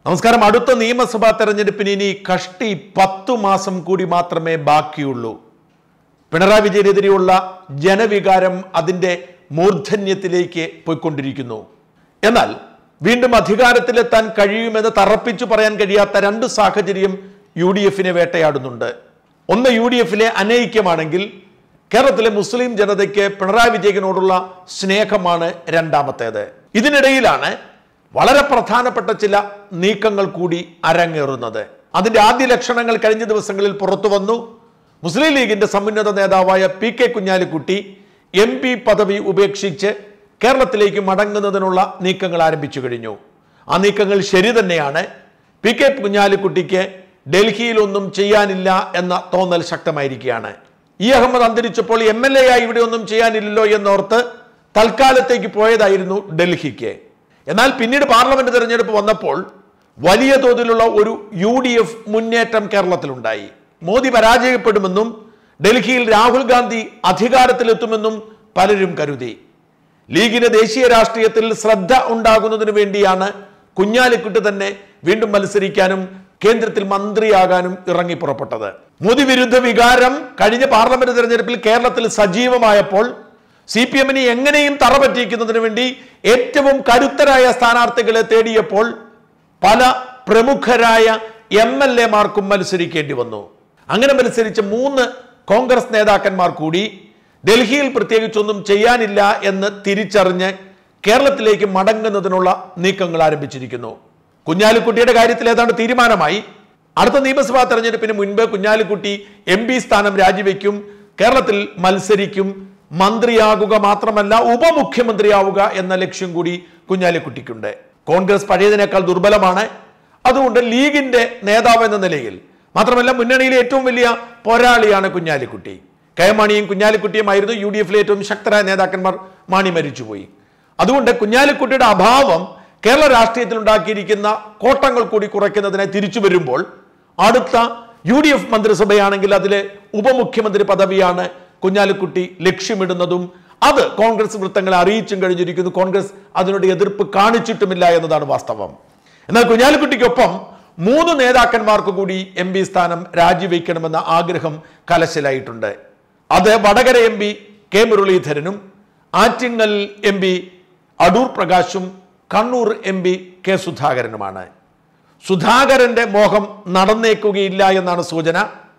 നമസ്കാരം അടുത്ത നിയമസഭാ തെരഞ്ഞെടുപ്പിന് ഇനി കഷ്ടി പത്തു മാസം കൂടി മാത്രമേ ബാക്കിയുള്ളൂ പിണറായി വിജയനെതിരെയുള്ള ജനവികാരം അതിൻ്റെ മൂർധന്യത്തിലേക്ക് പോയിക്കൊണ്ടിരിക്കുന്നു എന്നാൽ വീണ്ടും അധികാരത്തിലെത്താൻ കഴിയുമെന്ന് തറപ്പിച്ചു പറയാൻ കഴിയാത്ത രണ്ട് സാഹചര്യം യു ഡി എഫിനെ വേട്ടയാടുന്നുണ്ട് ഒന്ന് യു ഡി എഫിലെ അനൈക്യമാണെങ്കിൽ കേരളത്തിലെ മുസ്ലിം ജനതയ്ക്ക് പിണറായി വിജയനോടുള്ള സ്നേഹമാണ് രണ്ടാമത്തേത് ഇതിനിടയിലാണ് വളരെ പ്രധാനപ്പെട്ട ചില നീക്കങ്ങൾ കൂടി അരങ്ങേറുന്നത് അതിന്റെ ആദ്യ ലക്ഷണങ്ങൾ കഴിഞ്ഞ ദിവസങ്ങളിൽ പുറത്തു വന്നു മുസ്ലിം ലീഗിന്റെ സമുന്നത നേതാവായ P K Kunhalikutty M P പദവി ഉപേക്ഷിച്ച് കേരളത്തിലേക്ക് മടങ്ങുന്നതിനുള്ള നീക്കങ്ങൾ ആരംഭിച്ചു കഴിഞ്ഞു ആ നീക്കങ്ങൾ ശരി തന്നെയാണ് പി കെ കുഞ്ഞാലിക്കുട്ടിക്ക് ഡൽഹിയിലൊന്നും ചെയ്യാനില്ല എന്ന തോന്നൽ ശക്തമായിരിക്കുകയാണ് ഇ അഹമ്മദ് അന്തരിച്ചപ്പോൾ എം എൽ എ ആയി ഇവിടെ ഒന്നും ചെയ്യാനില്ലല്ലോ എന്നോർത്ത് തൽക്കാലത്തേക്ക് പോയതായിരുന്നു ഡൽഹിക്ക് എന്നാൽ പിന്നീട് പാർലമെന്റ് തെരഞ്ഞെടുപ്പ് വന്നപ്പോൾ വലിയ തോതിലുള്ള ഒരു യു ഡി എഫ് മുന്നേറ്റം കേരളത്തിലുണ്ടായി മോദി പരാജയപ്പെടുമെന്നും ഡൽഹിയിൽ രാഹുൽ ഗാന്ധി അധികാരത്തിലെത്തുമെന്നും പലരും കരുതി ലീഗിന് ദേശീയ രാഷ്ട്രീയത്തിൽ ശ്രദ്ധ ഉണ്ടാകുന്നതിന് വേണ്ടിയാണ് കുഞ്ഞാലിക്കുട്ടി തന്നെ വീണ്ടും മത്സരിക്കാനും കേന്ദ്രത്തിൽ മന്ത്രിയാകാനും ഇറങ്ങി പുറപ്പെട്ടത് മോദി വിരുദ്ധ വികാരം കഴിഞ്ഞ പാർലമെന്റ് തെരഞ്ഞെടുപ്പിൽ കേരളത്തിൽ സജീവമായപ്പോൾ സി പി എമ്മിനെ എങ്ങനെയും തറ പറ്റിക്കുന്നതിന് വേണ്ടി ഏറ്റവും കരുത്തരായ സ്ഥാനാർത്ഥികളെ തേടിയപ്പോൾ പല പ്രമുഖരായ എം എൽ എമാർക്കും മത്സരിക്കേണ്ടി വന്നു അങ്ങനെ മത്സരിച്ച മൂന്ന് കോൺഗ്രസ് നേതാക്കന്മാർ കൂടി ഡൽഹിയിൽ പ്രത്യേകിച്ചൊന്നും ചെയ്യാനില്ല എന്ന് തിരിച്ചറിഞ്ഞ് കേരളത്തിലേക്ക് മടങ്ങുന്നതിനുള്ള നീക്കങ്ങൾ ആരംഭിച്ചിരിക്കുന്നു കുഞ്ഞാലിക്കുട്ടിയുടെ കാര്യത്തിൽ ഏതാണ്ട് തീരുമാനമായി അടുത്ത നിയമസഭാ തെരഞ്ഞെടുപ്പിന് മുൻപ് കുഞ്ഞാലിക്കുട്ടി എം പി സ്ഥാനം രാജിവെക്കും കേരളത്തിൽ മത്സരിക്കും മന്ത്രിയാകുക മാത്രമല്ല ഉപമുഖ്യമന്ത്രിയാവുക എന്ന ലക്ഷ്യം കൂടി കുഞ്ഞാലിക്കുട്ടിക്കുണ്ട് കോൺഗ്രസ് പഴയതിനേക്കാൾ ദുർബലമാണ് അതുകൊണ്ട് ലീഗിന്റെ നേതാവ് എന്ന നിലയിൽ മാത്രമല്ല മുന്നണിയിലെ ഏറ്റവും വലിയ പോരാളിയാണ് കുഞ്ഞാലിക്കുട്ടി കെ എം മാണിയും കുഞ്ഞാലിക്കുട്ടിയുമായിരുന്നു യു ഡി എഫിലെ ഏറ്റവും ശക്തരായ നേതാക്കന്മാർ മാണി മരിച്ചുപോയി അതുകൊണ്ട് കുഞ്ഞാലിക്കുട്ടിയുടെ അഭാവം കേരള രാഷ്ട്രീയത്തിൽ ഉണ്ടാക്കിയിരിക്കുന്ന കോട്ടങ്ങൾ കൂടി കുറയ്ക്കുന്നതിനെ തിരിച്ചു വരുമ്പോൾ അടുത്ത യു ഡി എഫ് മന്ത്രിസഭയാണെങ്കിൽ അതിലെ ഉപമുഖ്യമന്ത്രി പദവിയാണ് കുഞ്ഞാലിക്കുട്ടി ലക്ഷ്യമിടുന്നതും അത് കോൺഗ്രസ് വൃത്തങ്ങളെ അറിയിച്ചും കഴിഞ്ഞിരിക്കുന്നു കോൺഗ്രസ് അതിനോട് എതിർപ്പ് കാണിച്ചിട്ടുമില്ല എന്നതാണ് വാസ്തവം എന്നാൽ കുഞ്ഞാലിക്കുട്ടിക്കൊപ്പം മൂന്ന് നേതാക്കന്മാർക്ക് കൂടി എം പി സ്ഥാനം രാജിവെക്കണമെന്ന ആഗ്രഹം കലശലായിട്ടുണ്ട് അത് വടകര എം പി കെ മുരളീധരനും ആറ്റിങ്ങൽ എം പി അടൂർ പ്രകാശും കണ്ണൂർ എം പി കെ സുധാകരനുമാണ് സുധാകരന്റെ മോഹം നടന്നേക്കുകയില്ല എന്നാണ് സൂചന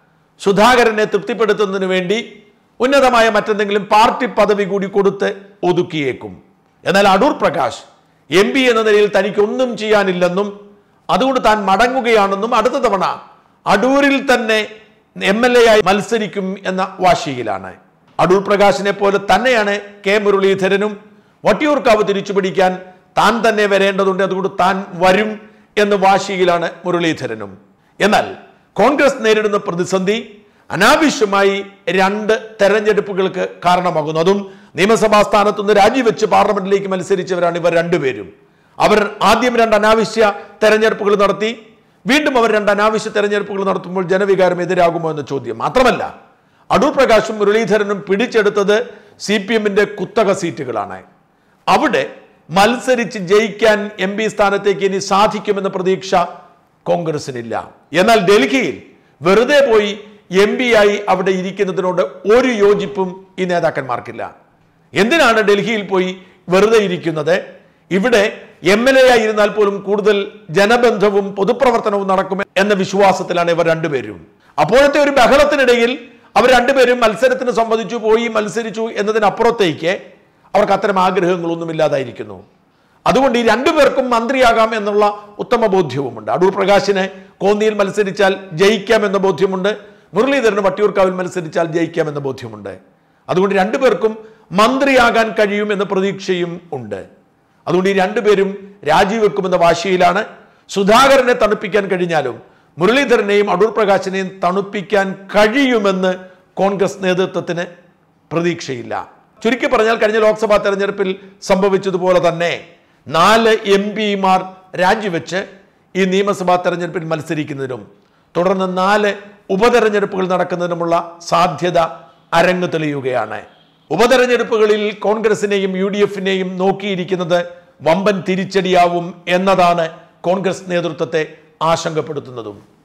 സുധാകരനെ തൃപ്തിപ്പെടുത്തുന്നതിന് വേണ്ടി ഉന്നതമായ മറ്റെന്തെങ്കിലും പാർട്ടി പദവി കൂടി കൊടുത്ത് ഒതുക്കിയേക്കും എന്നാൽ അടൂർ പ്രകാശ് എം പി എന്ന നിലയിൽ തനിക്ക് ഒന്നും ചെയ്യാനില്ലെന്നും അതുകൊണ്ട് താൻ മടങ്ങുകയാണെന്നും അടുത്ത തവണ അടൂരിൽ തന്നെ എം എൽ എ ആയി മത്സരിക്കും എന്ന വാശിയിലാണ് അടൂർ പ്രകാശിനെ പോലെ തന്നെയാണ് കെ മുരളീധരനും വട്ടിയൂർക്കാവ് തിരിച്ചുപിടിക്കാൻ താൻ തന്നെ വരേണ്ടതുണ്ട് അതുകൊണ്ട് താൻ വരും എന്ന വാശിയിലാണ് മുരളീധരനും എന്നാൽ കോൺഗ്രസ് നേരിടുന്ന പ്രതിസന്ധി അനാവശ്യമായി രണ്ട് തെരഞ്ഞെടുപ്പുകൾക്ക് കാരണമാകുന്നു അതും നിയമസഭാ സ്ഥാനത്ത് നിന്ന് രാജിവെച്ച് പാർലമെന്റിലേക്ക് മത്സരിച്ചവരാണ് ഇവർ രണ്ടുപേരും അവർ ആദ്യം രണ്ട് അനാവശ്യ തെരഞ്ഞെടുപ്പുകൾ നടത്തി വീണ്ടും അവർ രണ്ട് അനാവശ്യ തെരഞ്ഞെടുപ്പുകൾ നടത്തുമ്പോൾ ജനവികാരം എതിരാകുമോ എന്ന ചോദ്യം മാത്രമല്ല അടൂർ പ്രകാശും മുരളീധരനും പിടിച്ചെടുത്തത് സി പി എമ്മിന്റെ കുത്തക സീറ്റുകളാണ് അവിടെ മത്സരിച്ച് ജയിക്കാൻ എം പി സ്ഥാനത്തേക്ക് ഇനി സാധിക്കുമെന്ന പ്രതീക്ഷ കോൺഗ്രസിനില്ല എന്നാൽ ഡൽഹിയിൽ വെറുതെ പോയി എം പി ആയി അവിടെ ഇരിക്കുന്നതിനോട് ഒരു യോജിപ്പും ഈ നേതാക്കന്മാർക്കില്ല എന്തിനാണ് ഡൽഹിയിൽ പോയി വെറുതെ ഇരിക്കുന്നത് ഇവിടെ എം എൽ എ ആയിരുന്നാൽ പോലും കൂടുതൽ ജനബന്ധവും പൊതുപ്രവർത്തനവും നടക്കും എന്ന വിശ്വാസത്തിലാണ് ഇവർ രണ്ടുപേരും അപ്പോഴത്തെ ഒരു ബഹളത്തിനിടയിൽ അവർ രണ്ടുപേരും മത്സരത്തിന് സംബന്ധിച്ചു പോയി മത്സരിച്ചു എന്നതിനപ്പുറത്തേക്ക് അവർക്ക് അത്തരം ആഗ്രഹങ്ങളൊന്നും ഇല്ലാതായിരിക്കുന്നു അതുകൊണ്ട് ഈ രണ്ടുപേർക്കും മന്ത്രിയാകാം എന്നുള്ള ഉത്തമ ബോധ്യവുമുണ്ട് അടൂർ പ്രകാശിന് കോന്നിയിൽ മത്സരിച്ചാൽ ജയിക്കാമെന്ന ബോധ്യമുണ്ട് മുരളീധരന് വട്ടിയൂർക്കാവിൽ മത്സരിച്ചാൽ ജയിക്കാമെന്ന ബോധ്യമുണ്ട് അതുകൊണ്ട് രണ്ടുപേർക്കും മന്ത്രിയാകാൻ കഴിയുമെന്ന പ്രതീക്ഷയും ഉണ്ട് അതുകൊണ്ട് ഈ രണ്ടുപേരും രാജിവെക്കുമെന്ന വാശിയിലാണ് സുധാകരനെ തണുപ്പിക്കാൻ കഴിഞ്ഞാലും മുരളീധരനെയും അടൂർ പ്രകാശിനെയും തണുപ്പിക്കാൻ കഴിയുമെന്ന് കോൺഗ്രസ് നേതൃത്വത്തിന് പ്രതീക്ഷയില്ല ചുരുക്കി പറഞ്ഞാൽ കഴിഞ്ഞ ലോക്സഭാ തെരഞ്ഞെടുപ്പിൽ സംഭവിച്ചതുപോലെ തന്നെ നാല് എം പിമാർ രാജിവെച്ച് ഈ നിയമസഭാ തെരഞ്ഞെടുപ്പിൽ മത്സരിക്കുന്നതിനും തുടർന്ന് നാല് ഉപതെരഞ്ഞെടുപ്പുകൾ നടക്കുന്നതിനുമുള്ള സാധ്യത അരങ്ങ് തെളിയുകയാണ് ഉപതെരഞ്ഞെടുപ്പുകളിൽ കോൺഗ്രസിനെയും യു ഡി എഫിനെയും നോക്കിയിരിക്കുന്നത് വമ്പൻ തിരിച്ചടിയാവും എന്നതാണ് കോൺഗ്രസ് നേതൃത്വത്തെ ആശങ്കപ്പെടുത്തുന്നതും